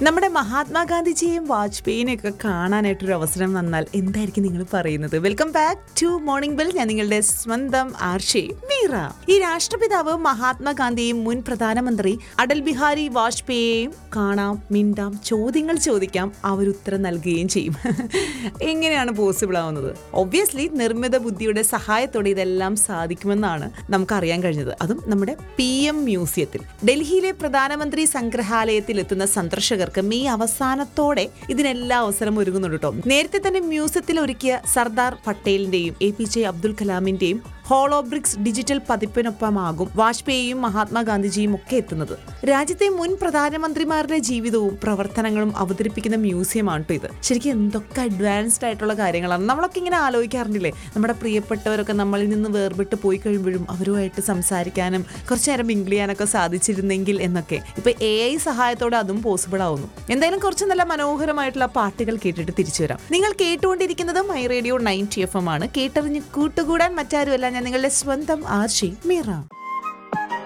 നമ്മുടെ മഹാത്മാഗാന്ധിജിയെയും വാജ്പേയിനെയും ഒക്കെ കാണാനായിട്ടൊരു അവസരം വന്നാൽ എന്തായിരിക്കും നിങ്ങൾ പറയുന്നത് welcome back to morning bell ഞാൻ നിങ്ങളുടെ സ്വന്തം ആർഷി മീറ ഈ രാഷ്ട്രപിതാവ് മഹാത്മാഗാന്ധിയെയും മുൻ പ്രധാനമന്ത്രി അടൽ ബിഹാരി വാജ്പേയിയെയും കാണാം മിണ്ടാം ചോദ്യങ്ങൾ ചോദിക്കാം അവരുത്തരം നൽകുകയും ചെയ്യും എങ്ങനെയാണ് പോസിബിൾ ആവുന്നത് ഒബ്വിയസ്ലി നിർമ്മിത ബുദ്ധിയുടെ സഹായത്തോടെ ഇതെല്ലാം സാധിക്കുമെന്നാണ് നമുക്ക് അറിയാൻ കഴിഞ്ഞത് അതും നമ്മുടെ പി എം മ്യൂസിയത്തിൽ ഡൽഹിയിലെ പ്രധാനമന്ത്രി സംഗ്രഹാലയത്തിൽ എത്തുന്ന സന്ദർശകർക്ക് മെയ് അവസാനത്തോടെ ഇതിനെല്ലാം അവസരം ഒരുങ്ങുന്നുണ്ട് കേട്ടോ നേരത്തെ തന്നെ മ്യൂസിയത്തിൽ ഒരുക്കിയ സർദാർ പട്ടേലിന്റെയും എ പി ജെ അബ്ദുൽ കലാമിന്റെയും ഹോളോബ്രിക്സ് ഡിജിറ്റൽ പതിപ്പിനൊപ്പമാകും വാജ്പേയിയും മഹാത്മാഗാന്ധിജിയും ഒക്കെ എത്തുന്നത് രാജ്യത്തെ മുൻ പ്രധാനമന്ത്രിമാരുടെ ജീവിതവും പ്രവർത്തനങ്ങളും അവതരിപ്പിക്കുന്ന മ്യൂസിയമാണ് കേട്ടോ ഇത് ശരിക്കും എന്തൊക്കെ അഡ്വാൻസ്ഡ് ആയിട്ടുള്ള കാര്യങ്ങളാണ് നമ്മളൊക്കെ ഇങ്ങനെ ആലോചിക്കാറുണ്ടില്ലേ നമ്മുടെ പ്രിയപ്പെട്ടവരൊക്കെ നമ്മളിൽ നിന്ന് വേർപെട്ട് പോയി കഴിയുമ്പോഴും അവരുമായിട്ട് സംസാരിക്കാനും കുറച്ചു നേരം മിങ്കിൾ ചെയ്യാനൊക്കെ സാധിച്ചിരുന്നെങ്കിൽ എന്നൊക്കെ ഇപ്പൊ എ ഐ സഹായത്തോടെ അതും പോസിബിൾ ആവുന്നു എന്തായാലും കുറച്ച് നല്ല മനോഹരമായിട്ടുള്ള പാട്ടുകൾ കേട്ടിട്ട് തിരിച്ചു വരാം നിങ്ങൾ കേട്ടുകൊണ്ടിരിക്കുന്നത് my radio ninety F M ആണ് കേട്ടറിഞ്ഞ് കൂട്ടുകൂടാൻ മറ്റാരുമല്ല ഞാൻ നിങ്ങളുടെ സ്വന്തം ആർഷി മീറ